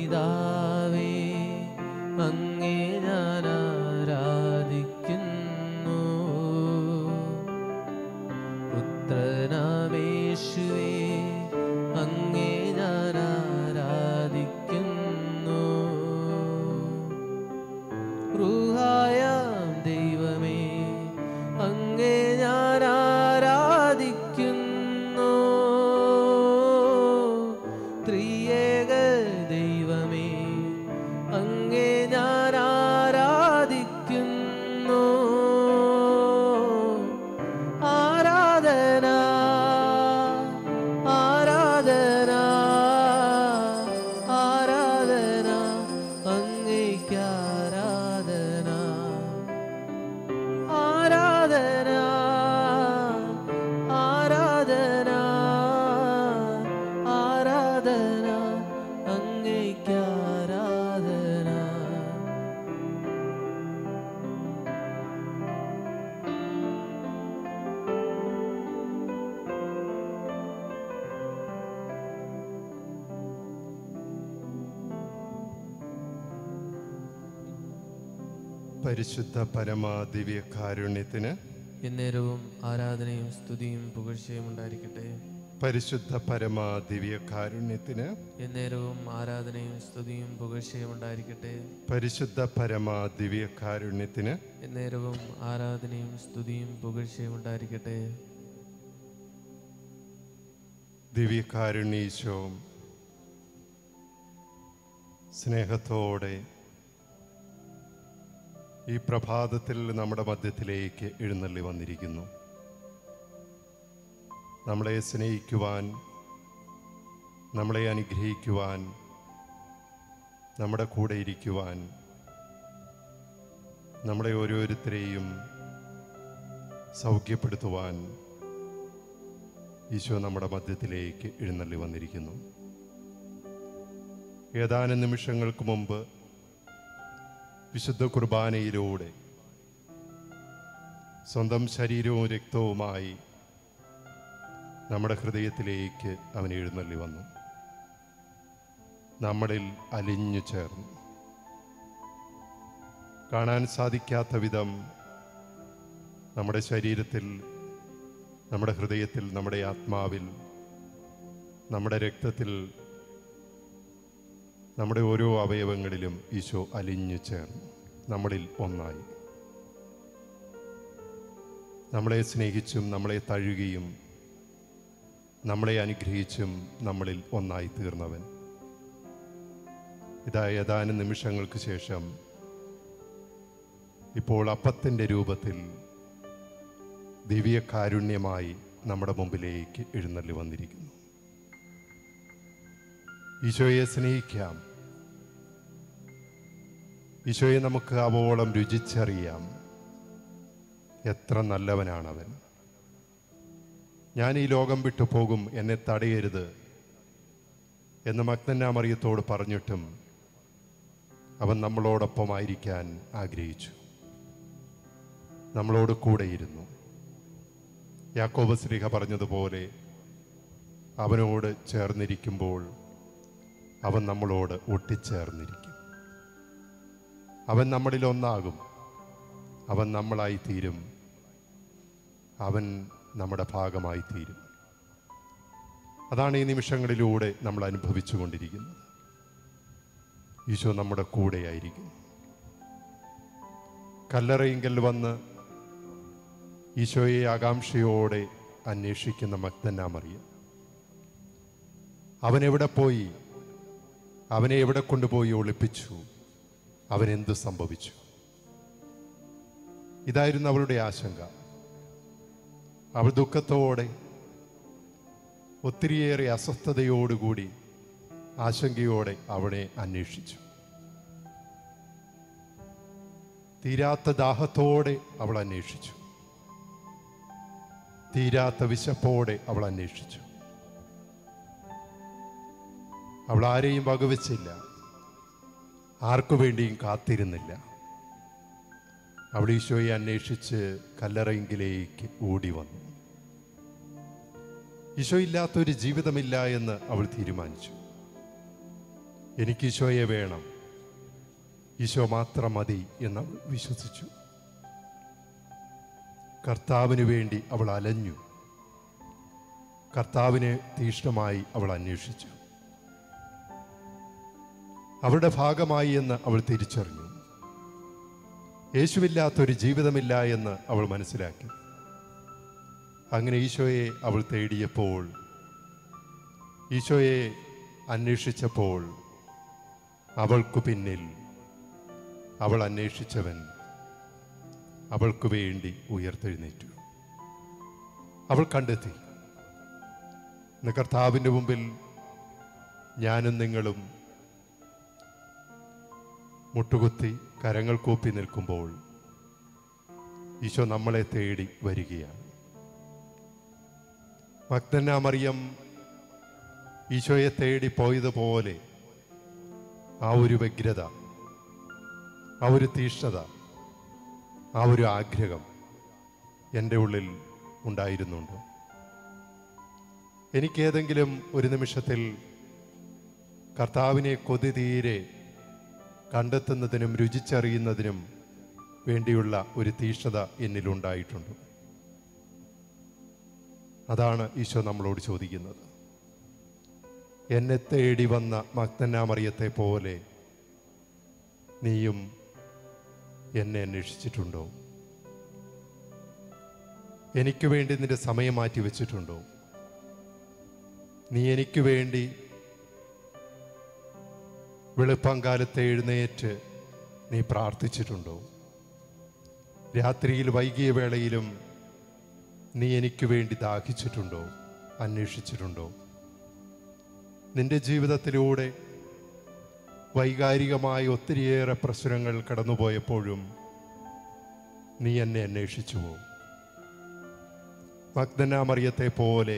പിതാവേ അങ്ങേ ഞാൻ ആരാധിക്കുന്നു പുത്രനാമേശുവേ അങ്ങേ ഞാൻ ആരാധിക്കുന്നു റുഹായാം ദൈവമേ അങ്ങേ ഞാൻ ആരാധിക്കുന്നു ത്രിയേക ദൈവമേ അങ്ങേ ഞാൻ ആരാധിക്കുന്നു ആരാധന ആരാധന ആരാധന അങ്ങേക്ക് ആരാധന ആരാധന ആരാധന ആരാധന അങ്ങേക്ക് ആരാധന പരിശുദ്ധ പരമാ ദിവ്യകാരുണ്യത്തിന് എന്നേരവും ആരാധനയും സ്തുതിയും പുകഴ്ചയും ഉണ്ടായിരിക്കട്ടെ പരിശുദ്ധ പരമാ ദിവ്യകാരുണ്യത്തിന് എന്നേരവും ആരാധനയും സ്തുതിയും പുകഴ്ചയും ഉണ്ടായിരിക്കട്ടെ പരിശുദ്ധ പരമാ ദിവ്യകാരുണ്യത്തിന് എന്നേരവും ആരാധനയും സ്തുതിയും പുകഴ്ചയും ഉണ്ടായിരിക്കട്ടെ ദിവ്യകാരുണ്യീശോ സ്നേഹത്തോടെ ഈ പ്രഭാതത്തിൽ നമ്മുടെ മധ്യത്തിലേക്ക് എഴുന്നള്ളി വന്നിരിക്കുന്നു നമ്മളെ സ്നേഹിക്കുവാൻ നമ്മളെ അനുഗ്രഹിക്കുവാൻ നമ്മുടെ കൂടെ ഇരിക്കുവാൻ നമ്മളെ ഓരോരുത്തരെയും സൗഖ്യപ്പെടുത്തുവാൻ ഈശോ നമ്മുടെ മധ്യത്തിലേക്ക് എഴുന്നള്ളി വന്നിരിക്കുന്നു ഏതാനും നിമിഷങ്ങൾക്ക് മുമ്പ് വിശുദ്ധ കുർബാനയിലൂടെ സ്വന്തം ശരീരവും രക്തവുമായി നമ്മുടെ ഹൃദയത്തിലേക്ക് അവൻ എഴുന്നള്ളി വന്നു നമ്മളിൽ അലിഞ്ഞു ചേർന്നു കാണാൻ സാധിക്കാത്ത വിധം നമ്മുടെ ശരീരത്തിൽ നമ്മുടെ ഹൃദയത്തിൽ നമ്മുടെ ആത്മാവിൽ നമ്മുടെ രക്തത്തിൽ നമ്മുടെ ഓരോ അവയവങ്ങളിലും ഈശോ അലിഞ്ഞു ചേർന്നു നമ്മളിൽ ഒന്നായി നമ്മളെ സ്നേഹിച്ചും നമ്മളെ തഴുകിയും നമ്മളെ അനുഗ്രഹിച്ചും നമ്മളിൽ ഒന്നായി തീർന്നവൻ ഇതാ ഏതാനും നിമിഷങ്ങൾക്ക് ശേഷം ഇപ്പോൾ അപ്പത്തിൻ്റെ രൂപത്തിൽ ദിവ്യകാരുണ്യമായി നമ്മുടെ മുമ്പിലേക്ക് എഴുന്നള്ളി വന്നിരിക്കുന്നു ഈശോയെ സ്നേഹിക്കാം ഈശോയെ നമുക്ക് അവോളം രുചിച്ചറിയാം എത്ര നല്ലവനാണവൻ ഞാൻ ഈ ലോകം വിട്ടു പോകും എന്നെ തടയരുത് എന്ന് മഗ്നന്നാമറിയത്തോട് പറഞ്ഞിട്ടും അവൻ നമ്മളോടൊപ്പമായിരിക്കാൻ ആഗ്രഹിച്ചു നമ്മളോട് കൂടെയിരുന്നു യാക്കോബ് ശ്രീഹ പറഞ്ഞതുപോലെ അവനോട് ചേർന്നിരിക്കുമ്പോൾ അവൻ നമ്മളോട് ഒട്ടിച്ചേർന്നിരിക്കും അവൻ നമ്മളിൽ ഒന്നാകും അവൻ നമ്മളായി തീരും അവൻ നമ്മുടെ ഭാഗമായി തീരും അതാണ് ഈ നിമിഷങ്ങളിലൂടെ നമ്മൾ അനുഭവിച്ചു കൊണ്ടിരിക്കുന്നത് ഈശോ നമ്മുടെ കൂടെയായിരിക്കുന്നു കല്ലറയിങ്കൽ വന്ന് ഈശോയെ ആകാംക്ഷയോടെ അന്വേഷിക്കുന്ന മക്തന്നാമറിയ അവൻ എവിടെ പോയി അവനെ എവിടെ കൊണ്ടുപോയി ഒളിപ്പിച്ചു അവൻ എന്ത് സംഭവിച്ചു ഇതായിരുന്നു അവളുടെ ആശങ്ക അവൾ ദുഃഖത്തോടെ ഒത്തിരിയേറെ അസ്വസ്ഥതയോടുകൂടി ആശങ്കയോടെ അവനെ അന്വേഷിച്ചു തീരാത്ത ദാഹത്തോടെ അവൾ അന്വേഷിച്ചു തീരാത്ത വിശപ്പോടെ അവൾ അന്വേഷിച്ചു അവൾ ആരെയും വകവെച്ചില്ല ആർക്കു വേണ്ടിയും കാത്തിരുന്നില്ല അവൾ ഈശോയെ അന്വേഷിച്ച് കല്ലറയെങ്കിലേക്ക് ഓടി വന്നു ഈശോ ഇല്ലാത്തൊരു ജീവിതമില്ല എന്ന് അവൾ തീരുമാനിച്ചു എനിക്ക് ഈശോയെ വേണം ഈശോ മാത്രം മതി എന്ന് അവൾ വിശ്വസിച്ചു കർത്താവിന് വേണ്ടി അവൾ അലഞ്ഞു കർത്താവിനെ തീഷ്ണമായി അവൾ അന്വേഷിച്ചു അവളുടെ ഭാഗമായി എന്ന് അവൾ തിരിച്ചറിഞ്ഞു യേശുവില്ലാത്തൊരു ജീവിതമില്ല എന്ന് അവൾ മനസ്സിലാക്കി അങ്ങനെ ഈശോയെ അവൾ തേടിയപ്പോൾ ഈശോയെ അന്വേഷിച്ചപ്പോൾ അവൾക്കു പിന്നിൽ അവൾ അന്വേഷിച്ചവൻ അവൾക്ക് വേണ്ടി ഉയർത്തെഴുന്നേറ്റു അവൾ കണ്ടെത്തി ഇന്ന് കർത്താവിൻ്റെ മുമ്പിൽ ഞാനും നിങ്ങളും മുട്ടുകുത്തി കരങ്ങൾ കൂപ്പി നിൽക്കുമ്പോൾ ഈശോ നമ്മളെ തേടി വരികയാണ് മഗ്ദന്ന മറിയം ഈശോയെ തേടി പോയതുപോലെ ആ ഒരു വ്യഗ്രത ആ ഒരു തീഷ്ണത ആ ഒരു ആഗ്രഹം എൻ്റെ ഉള്ളിൽ ഉണ്ടായിരുന്നുണ്ട് എനിക്കേതെങ്കിലും ഒരു നിമിഷത്തിൽ കർത്താവിനെ കൊതി തീരെ കണ്ടെത്തുന്നതിനും രുചിച്ചറിയുന്നതിനും വേണ്ടിയുള്ള ഒരു തീഷ്ണത എന്നിലുണ്ടായിട്ടുണ്ട് അതാണ് ഈശോ നമ്മളോട് ചോദിക്കുന്നത് എന്നെ തേടി വന്ന മഗ്ദന്നാമറിയത്തെ പോലെ നീയും എന്നെ അന്വേഷിച്ചിട്ടുണ്ടോ എനിക്ക് വേണ്ടി നിന്റെ സമയം മാറ്റി വെച്ചിട്ടുണ്ടോ നീ എനിക്ക് വേണ്ടി വെളുപ്പങ്കാലത്ത് എഴുന്നേറ്റ് നീ പ്രാർത്ഥിച്ചിട്ടുണ്ടോ രാത്രിയിൽ വൈകിയ വേളയിലും നീ എനിക്ക് വേണ്ടി ദാഹിച്ചിട്ടുണ്ടോ അന്വേഷിച്ചിട്ടുണ്ടോ നിന്റെ ജീവിതത്തിലൂടെ വൈകാരികമായ ഒത്തിരിയേറെ പ്രശ്നങ്ങൾ കടന്നുപോയപ്പോഴും നീ എന്നെ അന്വേഷിച്ചുവോ മഗ്ദനാമറിയത്തെ പോലെ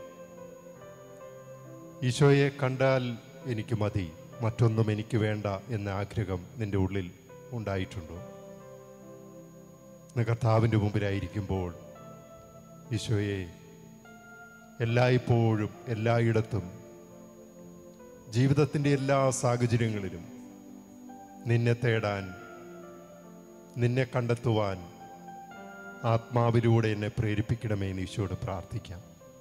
ഈശോയെ കണ്ടാൽ എനിക്ക് മതി മറ്റൊന്നും എനിക്ക് വേണ്ട എന്ന ആഗ്രഹം നിന്റെ ഉള്ളിൽ ഉണ്ടായിട്ടുണ്ടോ ഇന്ന് കർത്താവിൻ്റെ മുമ്പിലായിരിക്കുമ്പോൾ ഈശോയെ എല്ലായ്പ്പോഴും എല്ലായിടത്തും ജീവിതത്തിൻ്റെ എല്ലാ സാഹചര്യങ്ങളിലും നിന്നെ തേടാൻ നിന്നെ കണ്ടെത്തുവാൻ ആത്മാവിലൂടെ എന്നെ പ്രേരിപ്പിക്കണമേ എന്ന് ഈശോയോട് പ്രാർത്ഥിക്കാം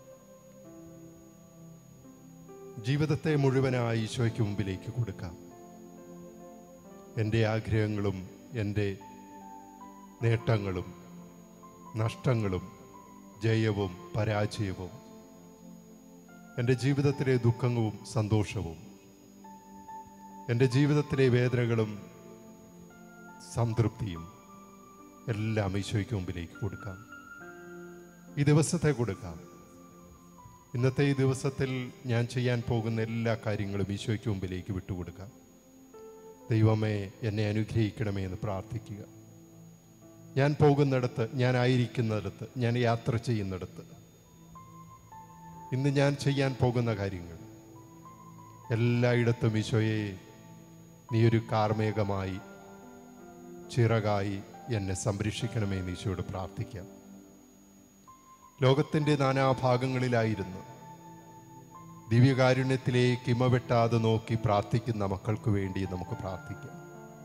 ജീവിതത്തെ മുഴുവനായി ഈശോയ്ക്ക് മുമ്പിലേക്ക് കൊടുക്കാം എൻ്റെ ആഗ്രഹങ്ങളും എൻ്റെ നേട്ടങ്ങളും നഷ്ടങ്ങളും ജയവും പരാജയവും എൻ്റെ ജീവിതത്തിലെ ദുഃഖവും സന്തോഷവും എൻ്റെ ജീവിതത്തിലെ വേദനകളും സംതൃപ്തിയും എല്ലാം ഈശോയ്ക്ക് മുമ്പിലേക്ക് കൊടുക്കാം ഈ ദിവസത്തെ കൊടുക്കാം ഇന്നത്തെ ഈ ദിവസത്തിൽ ഞാൻ ചെയ്യാൻ പോകുന്ന എല്ലാ കാര്യങ്ങളും ഈശോയ്ക്ക് മുമ്പിലേക്ക് വിട്ടുകൊടുക്കാം ദൈവമേ എന്നെ അനുഗ്രഹിക്കണമേ എന്ന് പ്രാർത്ഥിക്കുക ഞാൻ പോകുന്നിടത്ത് ഞാൻ ആയിരിക്കുന്നിടത്ത് ഞാൻ യാത്ര ചെയ്യുന്നിടത്ത് ഇന്ന് ഞാൻ ചെയ്യാൻ പോകുന്ന കാര്യങ്ങൾ എല്ലായിടത്തും ഈശോയെ നീ ഒരു കാർമേഘമായി ചിറകായി എന്നെ സംരക്ഷിക്കണമേ എന്ന് ഈശോയോട് പ്രാർത്ഥിക്കാം ലോകത്തിൻ്റെ നാനാഭാഗങ്ങളിലായിരുന്നു ദിവ്യകാരുണ്യത്തിലേക്ക് ഇമവെട്ടാതെ നോക്കി പ്രാർത്ഥിക്കുന്ന മക്കൾക്ക് വേണ്ടി നമുക്ക് പ്രാർത്ഥിക്കാം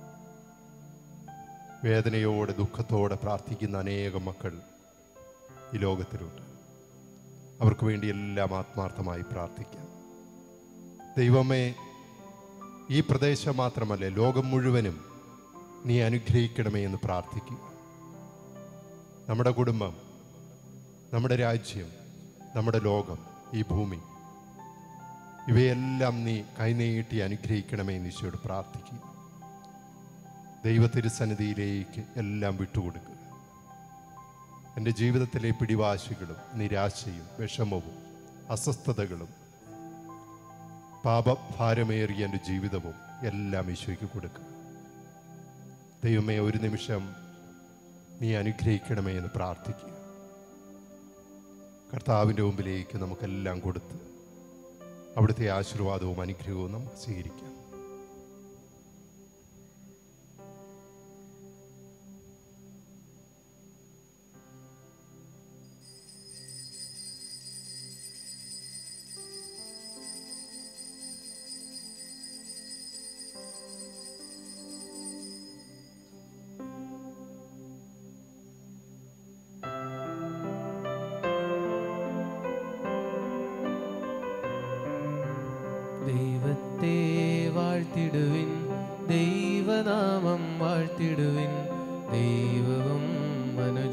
വേദനയോടെ ദുഃഖത്തോടെ പ്രാർത്ഥിക്കുന്ന അനേകം മക്കൾ ഈ ലോകത്തിലുണ്ട് അവർക്ക് വേണ്ടി എല്ലാം ആത്മാർത്ഥമായി പ്രാർത്ഥിക്കാം ദൈവമേ ഈ പ്രദേശം മാത്രമല്ല ലോകം മുഴുവനും നീ അനുഗ്രഹിക്കണമേ എന്ന് പ്രാർത്ഥിക്കുക നമ്മുടെ കുടുംബം നമ്മുടെ രാജ്യം നമ്മുടെ ലോകം ഈ ഭൂമി ഇവയെല്ലാം നീ കൈനീട്ടി അനുഗ്രഹിക്കണമേ എന്ന് ഈശോയോട് പ്രാർത്ഥിക്കുക ദൈവത്തിരുസന്നിധിയിലേക്ക് എല്ലാം വിട്ടുകൊടുക്കുക എൻ്റെ ജീവിതത്തിലെ പിടിവാശികളും നിരാശയും വിഷമവും അസ്വസ്ഥതകളും പാപഭാരമേറിയ എൻ്റെ ജീവിതവും എല്ലാം ഈശോയ്ക്ക് കൊടുക്കുക ദൈവമേ ഒരു നിമിഷം നീ അനുഗ്രഹിക്കണമേ എന്ന് പ്രാർത്ഥിക്കുക കർത്താവിൻ്റെ മുമ്പിലേക്ക് നമുക്കെല്ലാം കൊടുത്ത് അവിടുത്തെ ആശീർവാദവും അനുഗ്രഹവും നമുക്ക് സ്വീകരിക്കാം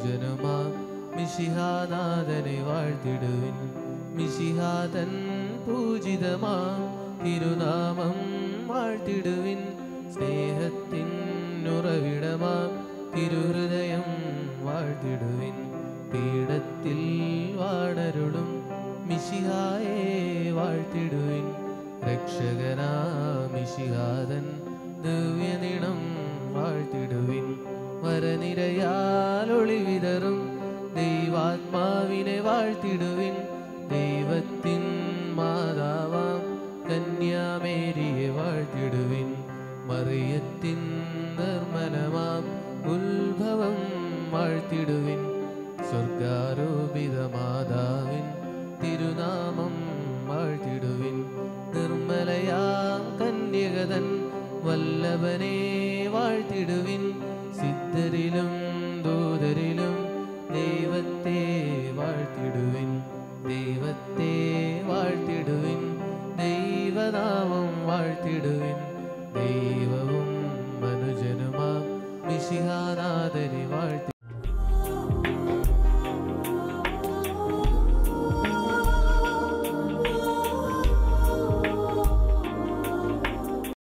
പൂജനുമാ മിശിഹാനാഥനെ വാഴ്ത്തിടുവിൻ മിശിഹാതൻ പൂജിതമാ തിരുനാമം വാഴ്ത്തിടുവിൻ സ്നേഹത്തിൻ ഉറവിടമാ തിരുഹൃദയം വാഴ്ത്തിടുവിൻ പീഠത്തിൽ വാണരുളും മിശിഹായെ വാഴ്ത്തിടുവിൻ രക്ഷകനാ മിശിഹാതൻ ദിവ്യനിണം വാഴ്ത്തിടുവിൻ വരനിരയാൽ ഒളിവിതറും ദൈവാത്മാവിനെ വാഴ്ത്തിടുവിൻ ദൈവത്തിൻ മാതാവാം കന്യാമേരിയെ വാഴ്ത്തിടുവിൻ മറിയത്തിൻ നിർമ്മലമാം ഉത്ഭവം വാഴ്ത്തിടുവിൻ സ്വർഗാരോപിത മാതാവിൻ തിരുനാമം വാഴ്ത്തിടുവിൻ നിർമ്മലയാം കന്യകതൻ വല്ലഭനെ വാഴ്ത്തിടുവിൻ സിദ്ധരിലും ദൂതരിലും ദൈവത്തെ വാഴ്ത്തിടുവിൻ ദൈവത്തെ വാഴ്ത്തിടുവിൻ ദൈവനാമം വാഴ്ത്തിടുവിൻ ദൈവ